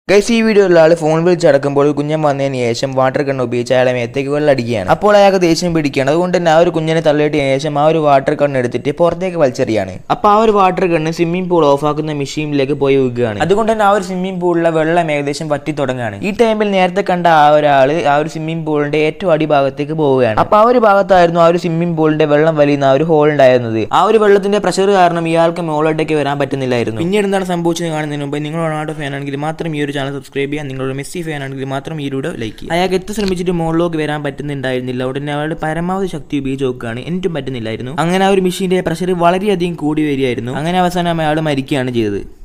guys ഈ വീഡിയോയിൽ ആൾ phone വിളിച്ചടക്കുമ്പോൾ കുഞ്ഞൻ വന്നതിന് ശേഷം വാട്ടർ കണ്ണ് ഉപയോഗിച്ച് അയാളെ മേത്തേക്ക് വെള്ളം അടിക്കുകയാണ് അപ്പോൾ അയാൾക്ക് ദേഷ്യം പിടിക്കുകയാണ് അതുകൊണ്ട് തന്നെ ആ ഒരു കുഞ്ഞിനെ തള്ളിയിട്ടതിന് ശേഷം ആ ഒരു വാട്ടർ കണ്ണ് എടുത്തിട്ട് പുറത്തേക്ക് വലിച്ചെറിയാണ് അപ്പോൾ ആ ഒരു വാട്ടർ കണ്ണ് സ്വിമ്മിംഗ് പൂൾ ഓഫാക്കുന്ന മെഷീനിലേക്ക് പോയി വീഴുകയാണ് അതുകൊണ്ട് തന്നെ ആ ഒരു സ്വിമ്മിംഗ് പൂളിലെ വെള്ളം ഏകദേശം വറ്റി തുടങ്ങുകയാണ് ഈ ടൈമിൽ നേരത്തെ കണ്ട ആ ഒരാൾ ആ ഒരു സ്വിമ്മിംഗ് പൂളിന്റെ ഏറ്റവും അടിഭാഗത്തേക്ക് പോവുകയാണ് അപ്പോൾ ആ ഒരു ഭാഗത്തായിരുന്നു ആ ഒരു സ്വിമ്മിംഗ് പൂളിന്റെ വെള്ളം വലിയുന്ന ആ ഒരു ഹോൾ ഉണ്ടായിരുന്നത് ആ ഒരു വെള്ളത്തിന്റെ പ്രഷർ കാരണം ഇയാൾക്ക് മുകളിലോട്ടേക്ക് വരാൻ പറ്റുന്നില്ലായിരുന്നു പിന്നീട് എന്താണ് സംഭവിച്ചത് കാണുന്നതിന് മുമ്പ് നിങ്ങൾ റൊണാൾഡോ ഫാൻ ആണെങ്കിൽ മാത്രം ഈ ഒരു ചാനൽ സബ്സ്ക്രൈബ് ചെയ്യാൻ നിങ്ങളുടെ മെസ്സി ഫാൻ ആണെങ്കിൽ മാത്രം ഈ വീഡിയോ ലൈക്ക് ചെയ്യുക അയാൾക്ക് എത്ര ശ്രമിച്ചിട്ട് മുകളിലേക്ക് വരാൻ പറ്റുന്നുണ്ടായിരുന്നില്ല ഉടനെ അയാളുടെ പരമാവധി ശക്തി ഉപയോഗിച്ച് നോക്കുകയാണ് എന്നിട്ടും പറ്റുന്നില്ലായിരുന്നു അങ്ങനെ ആ ഒരു മെഷീന്റെ പ്രഷർ വളരെയധികം കൂടി വരികയായിരുന്നു അങ്ങനെ അവസാനം അയാൾ മരിക്കുകയാണ് ചെയ്തത്